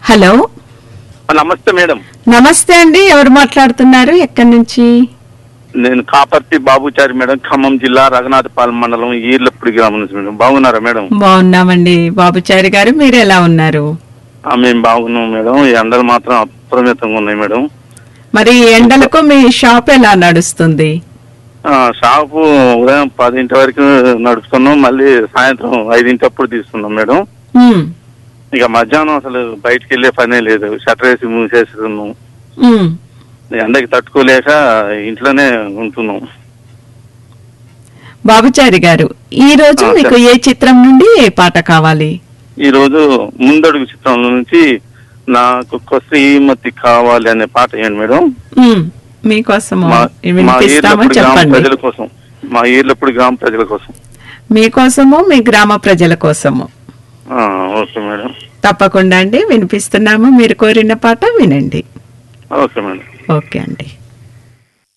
Hello నమస్తే madam నమస్తే అండి ఎవరు మాట్లాడుతున్నారు ఎక్కడి నుంచి నేను కాపర్తి బాబుచారి మేడం ఖమ్మం జిల్లా రఘునాథపాలెం మండలం ఈర్లపూడి గ్రామం నుంచి మేడం బాగున్నారా మేడం బాగున్నామండి బాబుచారి గారు మీరు ఎలా ఉన్నారు ఆ, మేము బాగున్నాం మేడం ఈ ఎండలు మాత్రం అప్రమితంగా ఉన్నాయి మేడం మరి ఈ ఎండలకు మీ షాప్ ఎలా నడుస్తుంది ఆ, షాపు ఉదయం పదింటి వరకు నడుపుతున్నాం మళ్ళీ సాయంత్రం ఐదింటప్పుడు తీస్తున్నాం మేడం ఉమ్, ఇక మధ్యాహ్నం అసలు బయటికి వెళ్ళే పనే లేదు షట్టర్ వేసి మూసేస్తున్నాం ఉమ్. ఎండకి తట్టుకోలేక ఇంట్లోనే ఉంటున్నాం బాబుచారి గారు ఈ రోజు ఆ, మీకు ఏ చిత్రం నుండి ఏ పాట కావాలి ఈ రోజు ముందడుగు చిత్రంలో నుంచి నాకు ఒక శ్రీమతి కావాలి అనే పాట ఏంటి మేడం ఉమ్, మీకోసము మా మా వినిపిస్తామో ఈర్లపూడి గ్రామ చెప్పండి ప్రజల కోసం మా ఈర్లపూడి గ్రామ ప్రజల కోసం మీకోసము మీ గ్రామ ప్రజల కోసము ఆ, ఓకే మేడం తప్పకుండా అండి వినిపిస్తున్నాము మీరు కోరిన పాట వినండి ఓకే మేడం ఓకే అండి